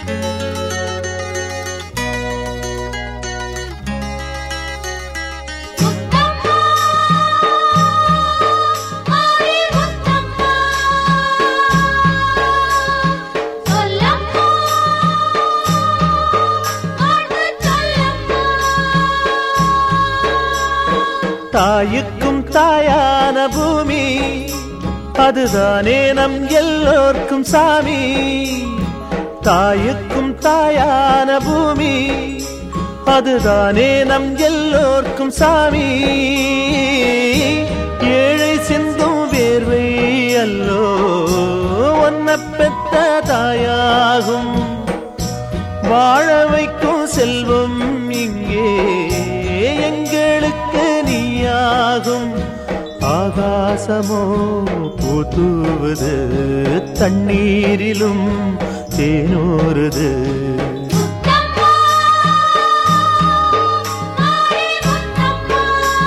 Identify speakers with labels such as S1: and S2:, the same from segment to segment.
S1: முத்தம்மா மாரி முத்தம்மா சொல்லம்மா வாழ்வு சொல்லம்மா
S2: தாயுக்கும் தாயான பூமி அதுதானே நம் எல்லோர்க்கும் சாமி தாயுக்கும் தாயான பூமி அதுதானே நம் எல்லோர்க்கும் சாமி ஏழை சிந்தும் வேர்வை அல்லோ ஒன்ன பெத்த தாயாகும் வாழ வைக்கும் செல்வம் இங்கே எங்களுக்கு நீயாகும் ஆகாசமோ பூத்துவது தண்ணீரிலும் தேனூறுது
S1: முத்தம்மா மாரி முத்தம்மா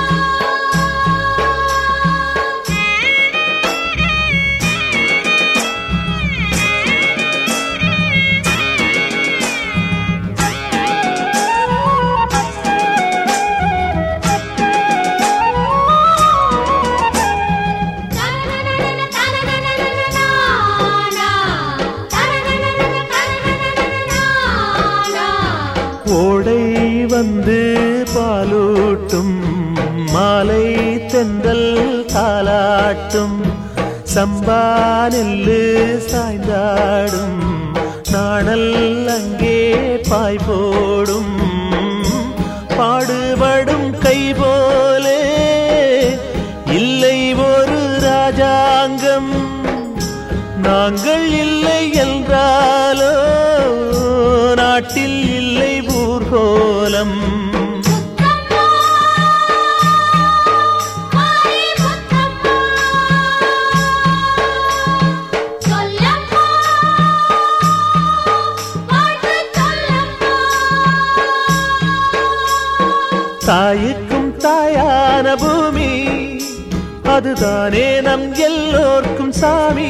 S2: ஓடை வந்து பாலூட்டும் மாலை தென்றல் தாலாட்டும் சம்பா நெல்லு சாய்ந்தாடும் நாணல் அங்கே பாய் போடும் பாடுபடும் கை போலே இல்லை ஒரு ராஜாங்கம் நாங்கள் இல்லை என்றாலோ நாட்டில் இல்லை ஊர்கோலம் தாயுக்கும் தாயான பூமி அதுதானே நம் எல்லோர்க்கும் சாமி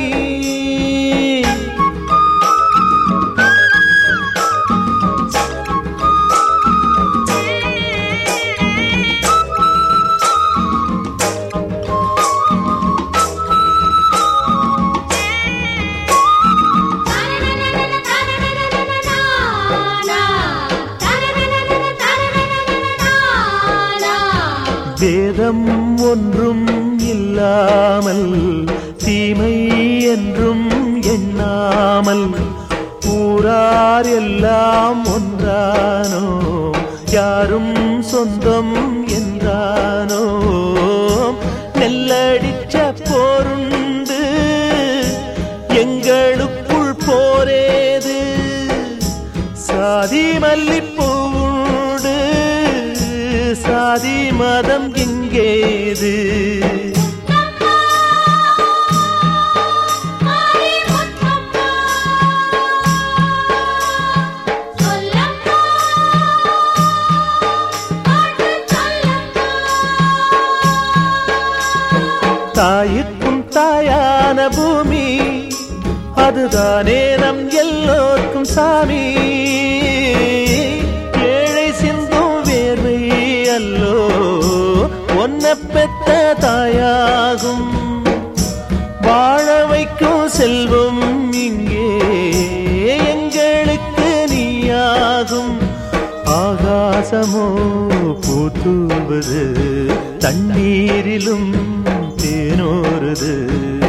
S2: வேதம் ஒன்றும் இல்லாமல் தீமை என்றும் எண்ணாமல் ஊரார் எல்லாம் ஒன்றானோ யாரும் சொந்தம் என்றானோ நெல்லடிச்ச போருண்டு எங்களுக்குள் போரேது சாதி மல்லிப்பூண்டு சாதி மதம் எங்கேது தாயுக்கும் தாயான பூமி அதுதானே நம் எல்லோர்க்கும் சாமி ஏழை சிந்தும் வேர்வை அல்லோ ஒன்ன பெத்த தாயாகும் வாழ வைக்கும் செல்வம் இங்கே எங்களுக்கு நீயாகும் ஆகாசமோ பூத்துவது தண்ணீரிலும் தேனோருது